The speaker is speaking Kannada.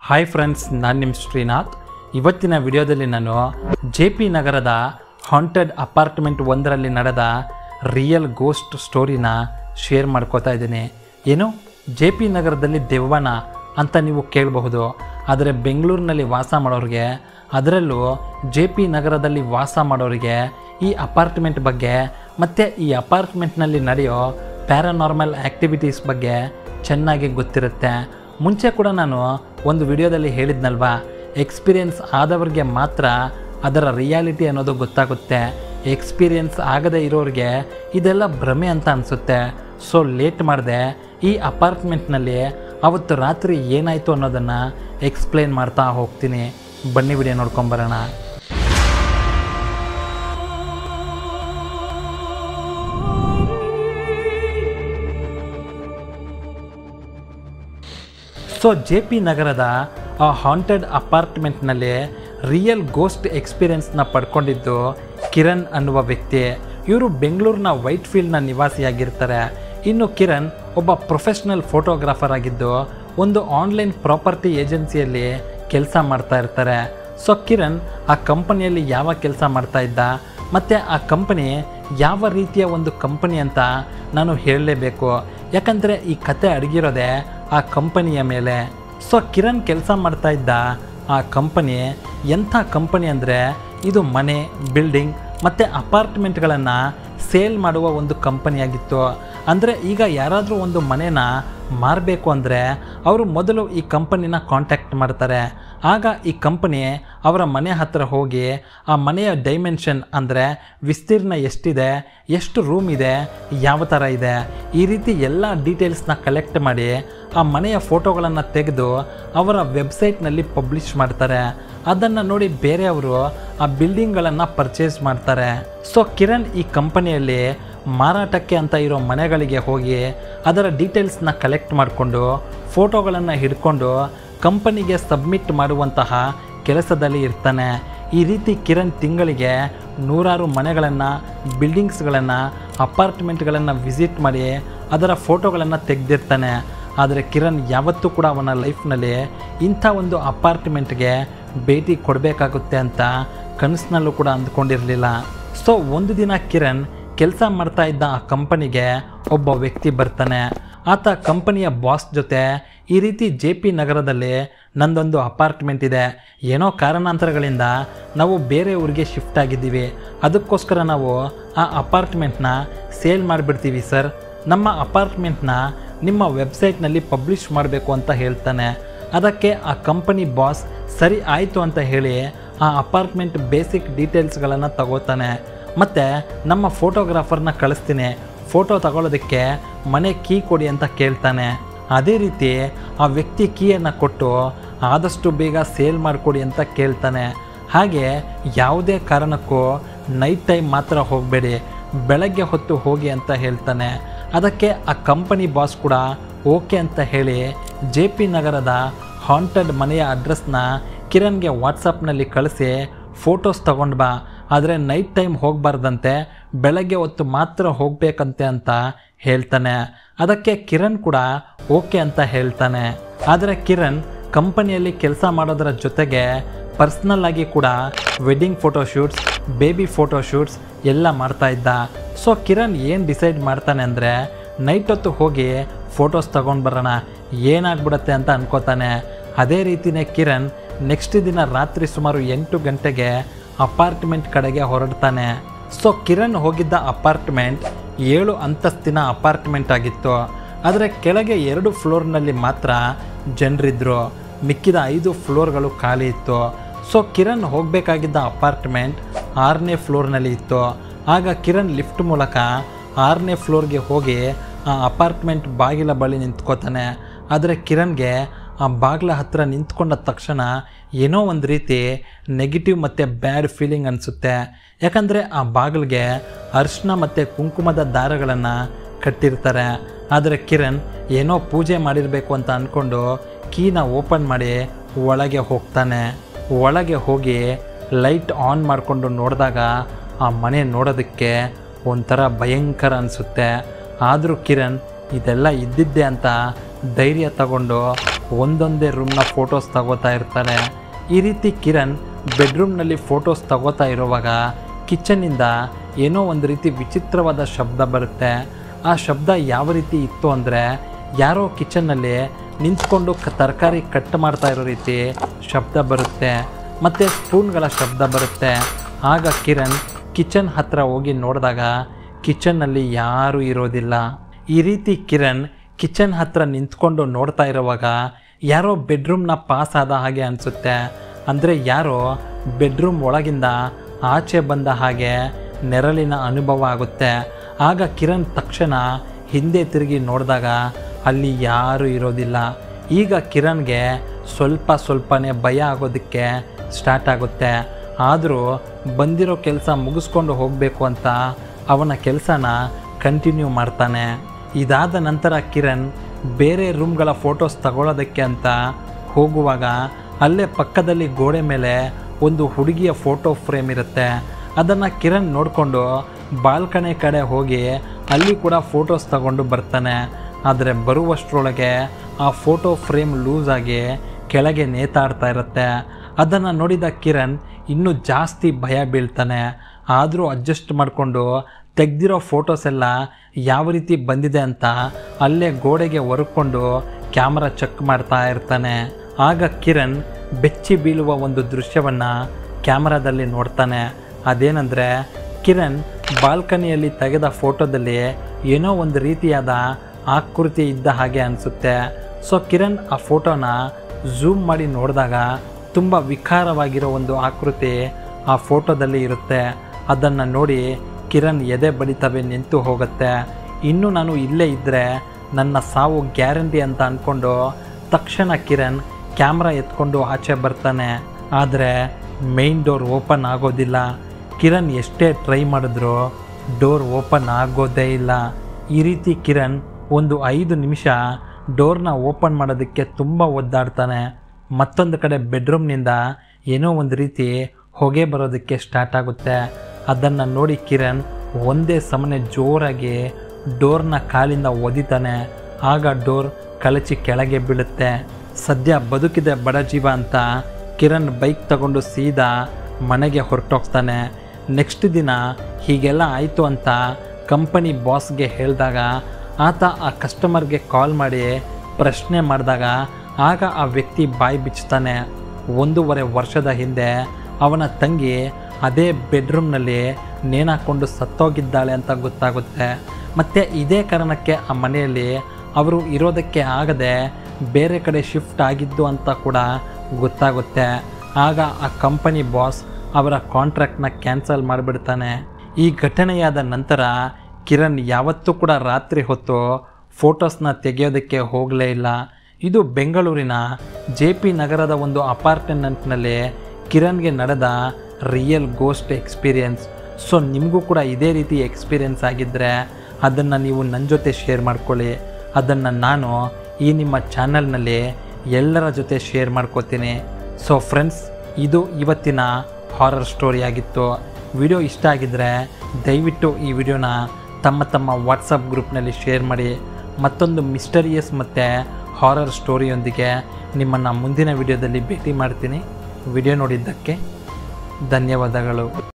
ಹಾಯ್ ಫ್ರೆಂಡ್ಸ್ ನಾನು ನಿಮ್ಮ ಶ್ರೀನಾಥ್ ಇವತ್ತಿನ ವಿಡಿಯೋದಲ್ಲಿ ನಾನು ಜೆ ಪಿ ನಗರದ ಹಾಂಟೆಡ್ ಅಪಾರ್ಟ್ಮೆಂಟ್ ಒಂದರಲ್ಲಿ ನಡೆದ ರಿಯಲ್ ಗೋಸ್ಟ್ ಸ್ಟೋರಿನ ಶೇರ್ ಮಾಡ್ಕೋತಾ ಇದ್ದೀನಿ ಏನು ಜೆ ಪಿ ನಗರದಲ್ಲಿ ದೆವ್ವನ ಅಂತ ನೀವು ಕೇಳಬಹುದು ಆದರೆ ಬೆಂಗಳೂರಿನಲ್ಲಿ ವಾಸ ಮಾಡೋರಿಗೆ ಅದರಲ್ಲೂ ಜೆ ಪಿ ನಗರದಲ್ಲಿ ವಾಸ ಮಾಡೋರಿಗೆ ಈ ಅಪಾರ್ಟ್ಮೆಂಟ್ ಬಗ್ಗೆ ಮತ್ತು ಈ ಅಪಾರ್ಟ್ಮೆಂಟ್ನಲ್ಲಿ ನಡೆಯೋ ಪ್ಯಾರಾನಾರ್ಮಲ್ ಆ್ಯಕ್ಟಿವಿಟೀಸ್ ಬಗ್ಗೆ ಚೆನ್ನಾಗಿ ಗೊತ್ತಿರುತ್ತೆ ಮುಂಚೆ ಕೂಡ ನಾನು ಒಂದು ವಿಡಿಯೋದಲ್ಲಿ ಹೇಳಿದ್ನಲ್ವಾ ಎಕ್ಸ್ಪೀರಿಯನ್ಸ್ ಆದವ್ರಿಗೆ ಮಾತ್ರ ಅದರ ರಿಯಾಲಿಟಿ ಅನ್ನೋದು ಗೊತ್ತಾಗುತ್ತೆ ಎಕ್ಸ್ಪೀರಿಯನ್ಸ್ ಆಗದೇ ಇರೋರಿಗೆ ಇದೆಲ್ಲ ಭ್ರಮೆ ಅಂತ ಅನಿಸುತ್ತೆ ಸೊ ಲೇಟ್ ಮಾಡಿದೆ ಈ ಅಪಾರ್ಟ್ಮೆಂಟ್ನಲ್ಲಿ ಅವತ್ತು ರಾತ್ರಿ ಏನಾಯಿತು ಅನ್ನೋದನ್ನು ಎಕ್ಸ್ಪ್ಲೇನ್ ಮಾಡ್ತಾ ಹೋಗ್ತೀನಿ ಬನ್ನಿ ವಿಡಿಯೋ ನೋಡ್ಕೊಂಬರೋಣ ಸೊ ಜೆ ಪಿ ನಗರದ ಆ ಹಾಂಟೆಡ್ ಅಪಾರ್ಟ್ಮೆಂಟ್ನಲ್ಲಿ ರಿಯಲ್ ಗೋಸ್ಟ್ ಎಕ್ಸ್ಪೀರಿಯನ್ಸ್ನ ಪಡ್ಕೊಂಡಿದ್ದು ಕಿರಣ್ ಅನ್ನುವ ವ್ಯಕ್ತಿ ಇವರು ಬೆಂಗಳೂರಿನ ವೈಟ್ ಫೀಲ್ಡ್ನ ನಿವಾಸಿಯಾಗಿರ್ತಾರೆ ಇನ್ನು ಕಿರಣ್ ಒಬ್ಬ ಪ್ರೊಫೆಷ್ನಲ್ ಫೋಟೋಗ್ರಾಫರ್ ಆಗಿದ್ದು ಒಂದು ಆನ್ಲೈನ್ ಪ್ರಾಪರ್ಟಿ ಏಜೆನ್ಸಿಯಲ್ಲಿ ಕೆಲಸ ಮಾಡ್ತಾ ಇರ್ತಾರೆ ಸೊ ಕಿರಣ್ ಆ ಕಂಪನಿಯಲ್ಲಿ ಯಾವ ಕೆಲಸ ಮಾಡ್ತಾ ಇದ್ದ ಮತ್ತು ಆ ಕಂಪನಿ ಯಾವ ರೀತಿಯ ಒಂದು ಕಂಪನಿ ಅಂತ ನಾನು ಹೇಳಲೇಬೇಕು ಯಾಕಂದರೆ ಈ ಕತೆ ಅಡಗಿರೋದೆ ಆ ಕಂಪನಿಯ ಮೇಲೆ ಸೊ ಕಿರಣ್ ಕೆಲಸ ಮಾಡ್ತಾ ಇದ್ದ ಆ ಕಂಪನಿ ಎಂಥ ಕಂಪನಿ ಅಂದರೆ ಇದು ಮನೆ ಬಿಲ್ಡಿಂಗ್ ಮತ್ತು ಅಪಾರ್ಟ್ಮೆಂಟ್ಗಳನ್ನು ಸೇಲ್ ಮಾಡುವ ಒಂದು ಕಂಪನಿಯಾಗಿತ್ತು ಅಂದರೆ ಈಗ ಯಾರಾದರೂ ಒಂದು ಮನೇನ ಮಾರಬೇಕು ಅಂದರೆ ಅವರು ಮೊದಲು ಈ ಕಂಪನಿನ ಕಾಂಟ್ಯಾಕ್ಟ್ ಮಾಡ್ತಾರೆ ಆಗ ಈ ಕಂಪನಿ ಅವರ ಮನೆ ಹತ್ತಿರ ಹೋಗಿ ಆ ಮನೆಯ ಡೈಮೆನ್ಷನ್ ಅಂದರೆ ವಿಸ್ತೀರ್ಣ ಎಷ್ಟಿದೆ ಎಷ್ಟು ರೂಮ್ ಇದೆ ಯಾವ ಥರ ಇದೆ ಈ ರೀತಿ ಎಲ್ಲ ಡೀಟೇಲ್ಸ್ನ ಕಲೆಕ್ಟ್ ಮಾಡಿ ಆ ಮನೆಯ ಫೋಟೋಗಳನ್ನು ತೆಗೆದು ಅವರ ವೆಬ್ಸೈಟ್ನಲ್ಲಿ ಪಬ್ಲಿಷ್ ಮಾಡ್ತಾರೆ ಅದನ್ನು ನೋಡಿ ಬೇರೆಯವರು ಆ ಬಿಲ್ಡಿಂಗ್ಗಳನ್ನು ಪರ್ಚೇಸ್ ಮಾಡ್ತಾರೆ ಸೊ ಕಿರಣ್ ಈ ಕಂಪನಿಯಲ್ಲಿ ಮಾರಾಟಕ್ಕೆ ಅಂತ ಇರೋ ಮನೆಗಳಿಗೆ ಹೋಗಿ ಅದರ ಡೀಟೇಲ್ಸ್ನ ಕಲೆಕ್ಟ್ ಮಾಡಿಕೊಂಡು ಫೋಟೋಗಳನ್ನು ಹಿಡ್ಕೊಂಡು ಕಂಪನಿಗೆ ಸಬ್ಮಿಟ್ ಮಾಡುವಂತಹ ಕೆಲಸದಲ್ಲಿ ಇರ್ತಾನೆ ಈ ರೀತಿ ಕಿರಣ್ ತಿಂಗಳಿಗೆ ನೂರಾರು ಮನೆಗಳನ್ನು ಬಿಲ್ಡಿಂಗ್ಸ್ಗಳನ್ನು ಅಪಾರ್ಟ್ಮೆಂಟ್ಗಳನ್ನು ವಿಸಿಟ್ ಮಾಡಿ ಅದರ ಫೋಟೋಗಳನ್ನು ತೆಗೆದಿರ್ತಾನೆ ಆದರೆ ಕಿರಣ್ ಯಾವತ್ತೂ ಕೂಡ ಅವನ ಲೈಫ್ನಲ್ಲಿ ಇಂಥ ಒಂದು ಅಪಾರ್ಟ್ಮೆಂಟ್ಗೆ ಭೇಟಿ ಕೊಡಬೇಕಾಗುತ್ತೆ ಅಂತ ಕನಸಿನಲ್ಲೂ ಕೂಡ ಅಂದ್ಕೊಂಡಿರಲಿಲ್ಲ ಸೊ ಒಂದು ದಿನ ಕಿರಣ್ ಕೆಲಸ ಮಾಡ್ತಾ ಇದ್ದ ಆ ಕಂಪನಿಗೆ ಒಬ್ಬ ವ್ಯಕ್ತಿ ಬರ್ತಾನೆ ಆತ ಕಂಪನಿಯ ಬಾಸ್ ಜೊತೆ ಈ ರೀತಿ ಜೆ ಪಿ ನಗರದಲ್ಲಿ ನಂದೊಂದು ಅಪಾರ್ಟ್ಮೆಂಟ್ ಇದೆ ಏನೋ ಕಾರಣಾಂತರಗಳಿಂದ ನಾವು ಬೇರೆ ಊರಿಗೆ ಶಿಫ್ಟ್ ಆಗಿದ್ದೀವಿ ಅದಕ್ಕೋಸ್ಕರ ನಾವು ಆ ಅಪಾರ್ಟ್ಮೆಂಟ್ನ ಸೇಲ್ ಮಾಡಿಬಿಡ್ತೀವಿ ಸರ್ ನಮ್ಮ ಅಪಾರ್ಟ್ಮೆಂಟ್ನ ನಿಮ್ಮ ವೆಬ್ಸೈಟ್ನಲ್ಲಿ ಪಬ್ಲಿಷ್ ಮಾಡಬೇಕು ಅಂತ ಹೇಳ್ತಾನೆ ಅದಕ್ಕೆ ಆ ಕಂಪನಿ ಬಾಸ್ ಸರಿ ಆಯಿತು ಅಂತ ಹೇಳಿ ಆ ಅಪಾರ್ಟ್ಮೆಂಟ್ ಬೇಸಿಕ್ ಡೀಟೇಲ್ಸ್ಗಳನ್ನು ತಗೋತಾನೆ ಮತ್ತು ನಮ್ಮ ಫೋಟೋಗ್ರಾಫರ್ನ ಕಳಿಸ್ತೀನಿ ಫೋಟೋ ತಗೊಳ್ಳೋದಕ್ಕೆ ಮನೆ ಕೀ ಕೊಡಿ ಅಂತ ಕೇಳ್ತಾನೆ ಅದೇ ರೀತಿ ಆ ವ್ಯಕ್ತಿ ಕೀಯನ್ನು ಕೊಟ್ಟು ಆದಷ್ಟು ಬೇಗ ಸೇಲ್ ಮಾಡಿಕೊಡಿ ಅಂತ ಕೇಳ್ತಾನೆ ಹಾಗೆ ಯಾವುದೇ ಕಾರಣಕ್ಕೂ ನೈಟ್ ಟೈಮ್ ಮಾತ್ರ ಹೋಗಬೇಡಿ ಬೆಳಗ್ಗೆ ಹೊತ್ತು ಹೋಗಿ ಅಂತ ಹೇಳ್ತಾನೆ ಅದಕ್ಕೆ ಆ ಕಂಪನಿ ಬಾಸ್ ಕೂಡ ಓಕೆ ಅಂತ ಹೇಳಿ ಜೆ ಪಿ ನಗರದ ಹಾಂಟೆಡ್ ಮನೆಯ ಅಡ್ರೆಸ್ನ ಕಿರಣ್ಗೆ ವಾಟ್ಸಪ್ನಲ್ಲಿ ಕಳಿಸಿ ಫೋಟೋಸ್ ತಗೊಂಡು ಬಾ ಆದರೆ ನೈಟ್ ಟೈಮ್ ಹೋಗಬಾರ್ದಂತೆ ಬೆಳಗ್ಗೆ ಹೊತ್ತು ಮಾತ್ರ ಹೋಗಬೇಕಂತೆ ಅಂತ ಹೇಳ್ತಾನೆ ಅದಕ್ಕೆ ಕಿರಣ್ ಕೂಡ ಓಕೆ ಅಂತ ಹೇಳ್ತಾನೆ ಆದರೆ ಕಿರಣ್ ಕಂಪನಿಯಲ್ಲಿ ಕೆಲಸ ಮಾಡೋದರ ಜೊತೆಗೆ ಪರ್ಸ್ನಲ್ ಆಗಿ ಕೂಡ ವೆಡ್ಡಿಂಗ್ ಫೋಟೋಶೂಟ್ಸ್ ಬೇಬಿ ಫೋಟೋಶೂಟ್ಸ್ ಎಲ್ಲ ಮಾಡ್ತಾ ಇದ್ದ ಸೊ ಕಿರಣ್ ಏನು ಡಿಸೈಡ್ ಮಾಡ್ತಾನೆ ಅಂದರೆ ನೈಟ್ ಹೊತ್ತು ಹೋಗಿ ಫೋಟೋಸ್ ತಗೊಂಡು ಬರೋಣ ಏನಾಗ್ಬಿಡತ್ತೆ ಅಂತ ಅನ್ಕೋತಾನೆ ಅದೇ ರೀತಿಯೇ ಕಿರಣ್ ನೆಕ್ಸ್ಟ್ ದಿನ ರಾತ್ರಿ ಸುಮಾರು ಎಂಟು ಗಂಟೆಗೆ ಅಪಾರ್ಟ್ಮೆಂಟ್ ಕಡೆಗೆ ಹೊರಡ್ತಾನೆ ಸೊ ಕಿರಣ್ ಹೋಗಿದ್ದ ಅಪಾರ್ಟ್ಮೆಂಟ್ ಏಳು ಅಂತಸ್ತಿನ ಅಪಾರ್ಟ್ಮೆಂಟ್ ಆಗಿತ್ತು ಆದರೆ ಕೆಳಗೆ ಎರಡು ಫ್ಲೋರ್ನಲ್ಲಿ ಮಾತ್ರ ಜನರಿದ್ದರು ಮಿಕ್ಕಿದ ಐದು ಫ್ಲೋರ್ಗಳು ಖಾಲಿ ಇತ್ತು ಸೊ ಕಿರಣ್ ಹೋಗಬೇಕಾಗಿದ್ದ ಅಪಾರ್ಟ್ಮೆಂಟ್ ಆರನೇ ಫ್ಲೋರ್ನಲ್ಲಿ ಇತ್ತು ಆಗ ಕಿರಣ್ ಲಿಫ್ಟ್ ಮೂಲಕ ಆರನೇ ಫ್ಲೋರ್ಗೆ ಹೋಗಿ ಆ ಅಪಾರ್ಟ್ಮೆಂಟ್ ಬಾಗಿಲ ಬಳಿ ನಿಂತ್ಕೋತಾನೆ ಆದರೆ ಕಿರಣ್ಗೆ ಆ ಬಾಗಿಲ ಹತ್ತಿರ ನಿಂತ್ಕೊಂಡ ತಕ್ಷಣ ಏನೋ ಒಂದು ರೀತಿ ನೆಗೆಟಿವ್ ಮತ್ತು ಬ್ಯಾಡ್ ಫೀಲಿಂಗ್ ಅನಿಸುತ್ತೆ ಯಾಕಂದರೆ ಆ ಬಾಗಿಲಿಗೆ ಅರಿಶಿನ ಮತ್ತು ಕುಂಕುಮದ ದಾರಗಳನ್ನು ಕಟ್ಟಿರ್ತಾರೆ ಆದರೆ ಕಿರಣ್ ಏನೋ ಪೂಜೆ ಮಾಡಿರಬೇಕು ಅಂತ ಅಂದ್ಕೊಂಡು ಕೀನ ಓಪನ್ ಮಾಡಿ ಒಳಗೆ ಹೋಗ್ತಾನೆ ಒಳಗೆ ಹೋಗಿ ಲೈಟ್ ಆನ್ ಮಾಡಿಕೊಂಡು ನೋಡಿದಾಗ ಆ ಮನೆ ನೋಡೋದಕ್ಕೆ ಒಂಥರ ಭಯಂಕರ ಅನಿಸುತ್ತೆ ಆದರೂ ಕಿರಣ್ ಇದೆಲ್ಲ ಇದ್ದಿದ್ದೆ ಅಂತ ಧೈರ್ಯ ತಗೊಂಡು ಒಂದೊಂದೇ ರೂಮ್ನ ಫೋಟೋಸ್ ತಗೋತಾ ಇರ್ತಾರೆ ಈ ರೀತಿ ಕಿರಣ್ ಬೆಡ್ರೂಮ್ನಲ್ಲಿ ಫೋಟೋಸ್ ತಗೋತಾ ಇರುವಾಗ ಕಿಚನ್ನಿಂದ ಏನೋ ಒಂದು ರೀತಿ ವಿಚಿತ್ರವಾದ ಶಬ್ದ ಬರುತ್ತೆ ಆ ಶಬ್ದ ಯಾವ ರೀತಿ ಇತ್ತು ಅಂದರೆ ಯಾರೋ ಕಿಚನ್ನಲ್ಲಿ ನಿಂತ್ಕೊಂಡು ಕ ತರಕಾರಿ ಕಟ್ ಮಾಡ್ತಾ ಇರೋ ರೀತಿ ಶಬ್ದ ಬರುತ್ತೆ ಮತ್ತು ಸ್ಪೂನ್ಗಳ ಶಬ್ದ ಬರುತ್ತೆ ಆಗ ಕಿರಣ್ ಕಿಚನ್ ಹತ್ರ ಹೋಗಿ ನೋಡಿದಾಗ ಕಿಚನ್ನಲ್ಲಿ ಯಾರೂ ಇರೋದಿಲ್ಲ ಈ ರೀತಿ ಕಿರಣ್ ಕಿಚನ್ ಹತ್ರ ನಿಂತ್ಕೊಂಡು ನೋಡ್ತಾ ಇರುವಾಗ ಯಾರೋ ಬೆಡ್ರೂಮ್ನ ಪಾಸ್ ಆದ ಹಾಗೆ ಅನಿಸುತ್ತೆ ಅಂದರೆ ಯಾರೋ ಬೆಡ್ರೂಮ್ ಒಳಗಿಂದ ಆಚೆ ಬಂದ ಹಾಗೆ ನೆರಳಿನ ಅನುಭವ ಆಗುತ್ತೆ ಆಗ ಕಿರಣ್ ತಕ್ಷಣ ಹಿಂದೆ ತಿರುಗಿ ನೋಡಿದಾಗ ಅಲ್ಲಿ ಯಾರೂ ಇರೋದಿಲ್ಲ ಈಗ ಕಿರಣ್ಗೆ ಸ್ವಲ್ಪ ಸ್ವಲ್ಪನೇ ಭಯ ಆಗೋದಕ್ಕೆ ಸ್ಟಾರ್ಟ್ ಆಗುತ್ತೆ ಆದರೂ ಬಂದಿರೋ ಕೆಲಸ ಮುಗಿಸ್ಕೊಂಡು ಹೋಗಬೇಕು ಅಂತ ಅವನ ಕೆಲಸನ ಕಂಟಿನ್ಯೂ ಮಾಡ್ತಾನೆ ಇದಾದ ನಂತರ ಕಿರಣ್ ಬೇರೆ ರೂಮ್ಗಳ ಫೋಟೋಸ್ ತಗೊಳ್ಳೋದಕ್ಕೆ ಅಂತ ಹೋಗುವಾಗ ಅಲ್ಲೇ ಪಕ್ಕದಲ್ಲಿ ಗೋಡೆ ಮೇಲೆ ಒಂದು ಹುಡುಗಿಯ ಫೋಟೋ ಫ್ರೇಮ್ ಇರುತ್ತೆ ಅದನ್ನು ಕಿರಣ್ ನೋಡಿಕೊಂಡು ಬಾಲ್ಕನಿ ಕಡೆ ಹೋಗಿ ಅಲ್ಲಿ ಕೂಡ ಫೋಟೋಸ್ ತಗೊಂಡು ಬರ್ತಾನೆ ಆದರೆ ಬರುವಷ್ಟರೊಳಗೆ ಆ ಫೋಟೋ ಫ್ರೇಮ್ ಲೂಸ್ ಆಗಿ ಕೆಳಗೆ ನೇತಾಡ್ತಾ ಇರುತ್ತೆ ಅದನ್ನು ನೋಡಿದ ಕಿರಣ್ ಇನ್ನೂ ಜಾಸ್ತಿ ಭಯ ಬೀಳ್ತಾನೆ ಆದರೂ ಅಡ್ಜಸ್ಟ್ ಮಾಡಿಕೊಂಡು ತೆಗ್ದಿರೋ ಫೋಟೋಸ್ ಎಲ್ಲ ಯಾವ ರೀತಿ ಬಂದಿದೆ ಅಂತ ಅಲ್ಲೇ ಗೋಡೆಗೆ ಹೊರ್ಕೊಂಡು ಕ್ಯಾಮ್ರಾ ಚೆಕ್ ಮಾಡ್ತಾ ಇರ್ತಾನೆ ಆಗ ಕಿರಣ್ ಬೆಚ್ಚಿ ಬೀಳುವ ಒಂದು ದೃಶ್ಯವನ್ನು ಕ್ಯಾಮ್ರಾದಲ್ಲಿ ನೋಡ್ತಾನೆ ಅದೇನೆಂದರೆ ಕಿರಣ್ ಬಾಲ್ಕನಿಯಲ್ಲಿ ತೆಗೆದ ಫೋಟೋದಲ್ಲಿ ಏನೋ ಒಂದು ರೀತಿಯಾದ ಆಕೃತಿ ಇದ್ದ ಹಾಗೆ ಅನಿಸುತ್ತೆ ಸೊ ಕಿರಣ್ ಆ ಫೋಟೋನ ಝೂಮ್ ಮಾಡಿ ನೋಡಿದಾಗ ತುಂಬ ವಿಕಾರವಾಗಿರೋ ಒಂದು ಆಕೃತಿ ಆ ಫೋಟೋದಲ್ಲಿ ಇರುತ್ತೆ ಅದನ್ನು ನೋಡಿ ಕಿರಣ್ ಎದೆ ಬಡಿತವೆ ನಿಂತು ಹೋಗುತ್ತೆ ಇನ್ನು ನಾನು ಇಲ್ಲೇ ಇದ್ದರೆ ನನ್ನ ಸಾವು ಗ್ಯಾರಂಟಿ ಅಂತ ಅಂದ್ಕೊಂಡು ತಕ್ಷಣ ಕಿರಣ್ ಕ್ಯಾಮ್ರಾ ಎತ್ಕೊಂಡು ಆಚೆ ಬರ್ತಾನೆ ಆದರೆ ಮೇನ್ ಡೋರ್ ಓಪನ್ ಆಗೋದಿಲ್ಲ ಕಿರಣ್ ಎಷ್ಟೇ ಟ್ರೈ ಮಾಡಿದ್ರೂ ಡೋರ್ ಓಪನ್ ಆಗೋದೇ ಇಲ್ಲ ಈ ರೀತಿ ಕಿರಣ್ ಒಂದು ಐದು ನಿಮಿಷ ಡೋರ್ನ ಓಪನ್ ಮಾಡೋದಕ್ಕೆ ತುಂಬ ಒದ್ದಾಡ್ತಾನೆ ಮತ್ತೊಂದು ಕಡೆ ಬೆಡ್ರೂಮ್ನಿಂದ ಏನೋ ಒಂದು ರೀತಿ ಹೊಗೆ ಬರೋದಕ್ಕೆ ಸ್ಟಾರ್ಟ್ ಆಗುತ್ತೆ ಅದನ್ನು ನೋಡಿ ಕಿರಣ್ ಒಂದೇ ಸಮನೆ ಜೋರಾಗಿ ಡೋರ್ನ ಕಾಲಿಂದ ಒದಿತಾನೆ ಆಗ ಡೋರ್ ಕಳಚಿ ಕೆಳಗೆ ಬೀಳುತ್ತೆ ಸದ್ಯ ಬದುಕಿದೆ ಬಡ ಜೀವ ಅಂತ ಕಿರಣ್ ಬೈಕ್ ತಗೊಂಡು ಸೀದಾ ಮನೆಗೆ ಹೊರಟೋಗ್ತಾನೆ ನೆಕ್ಸ್ಟ್ ದಿನ ಹೀಗೆಲ್ಲ ಆಯಿತು ಅಂತ ಕಂಪನಿ ಬಾಸ್ಗೆ ಹೇಳಿದಾಗ ಆತ ಆ ಕಸ್ಟಮರ್ಗೆ ಕಾಲ್ ಮಾಡಿ ಪ್ರಶ್ನೆ ಮಾಡಿದಾಗ ಆಗ ಆ ವ್ಯಕ್ತಿ ಬಾಯಿ ಬಿಚ್ತಾನೆ ಒಂದೂವರೆ ವರ್ಷದ ಹಿಂದೆ ಅವನ ತಂಗಿ ಅದೇ ಬೆಡ್ರೂಮ್ನಲ್ಲಿ ನೇಣಾಕೊಂಡು ಸತ್ತೋಗಿದ್ದಾಳೆ ಅಂತ ಗೊತ್ತಾಗುತ್ತೆ ಮತ್ತು ಇದೇ ಕಾರಣಕ್ಕೆ ಆ ಮನೆಯಲ್ಲಿ ಅವರು ಇರೋದಕ್ಕೆ ಆಗದೆ ಬೇರೆ ಕಡೆ ಶಿಫ್ಟ್ ಆಗಿದ್ದು ಅಂತ ಕೂಡ ಗೊತ್ತಾಗುತ್ತೆ ಆಗ ಆ ಕಂಪನಿ ಬಾಸ್ ಅವರ ಕಾಂಟ್ರಾಕ್ಟ್ನ ಕ್ಯಾನ್ಸಲ್ ಮಾಡಿಬಿಡ್ತಾನೆ ಈ ಘಟನೆಯಾದ ನಂತರ ಕಿರಣ್ ಯಾವತ್ತೂ ಕೂಡ ರಾತ್ರಿ ಹೊತ್ತು ಫೋಟೋಸ್ನ ತೆಗೆಯೋದಕ್ಕೆ ಹೋಗಲೇ ಇಲ್ಲ ಇದು ಬೆಂಗಳೂರಿನ ಜೆ ಪಿ ನಗರದ ಒಂದು ಅಪಾರ್ಟ್ಮೆಂಟ್ನಲ್ಲಿ ಕಿರಣ್ಗೆ ನಡೆದ ರಿಯಲ್ ಗೋಸ್ಟ್ ಎಕ್ಸ್ಪೀರಿಯನ್ಸ್ ಸೊ ನಿಮಗೂ ಕೂಡ ಇದೇ ರೀತಿ ಎಕ್ಸ್ಪೀರಿಯನ್ಸ್ ಆಗಿದ್ದರೆ ಅದನ್ನು ನೀವು ನನ್ನ ಜೊತೆ ಶೇರ್ ಮಾಡ್ಕೊಳ್ಳಿ ಅದನ್ನು ನಾನು ಈ ನಿಮ್ಮ ಚಾನಲ್ನಲ್ಲಿ ಎಲ್ಲರ ಜೊತೆ ಶೇರ್ ಮಾಡ್ಕೋತೀನಿ ಸೊ ಫ್ರೆಂಡ್ಸ್ ಇದು ಇವತ್ತಿನ ಹಾರರ್ ಸ್ಟೋರಿ ಆಗಿತ್ತು ವಿಡಿಯೋ ಇಷ್ಟ ಆಗಿದ್ದರೆ ದಯವಿಟ್ಟು ಈ ವಿಡಿಯೋನ ತಮ್ಮ ತಮ್ಮ ವಾಟ್ಸಪ್ ಗ್ರೂಪ್ನಲ್ಲಿ ಶೇರ್ ಮಾಡಿ ಮತ್ತೊಂದು ಮಿಸ್ಟರಿಯಸ್ ಮತ್ತು ಹಾರರ್ ಸ್ಟೋರಿಯೊಂದಿಗೆ ನಿಮ್ಮನ್ನು ಮುಂದಿನ ವಿಡಿಯೋದಲ್ಲಿ ಭೇಟಿ ಮಾಡ್ತೀನಿ ವಿಡಿಯೋ ನೋಡಿದ್ದಕ್ಕೆ ಧನ್ಯವಾದಗಳು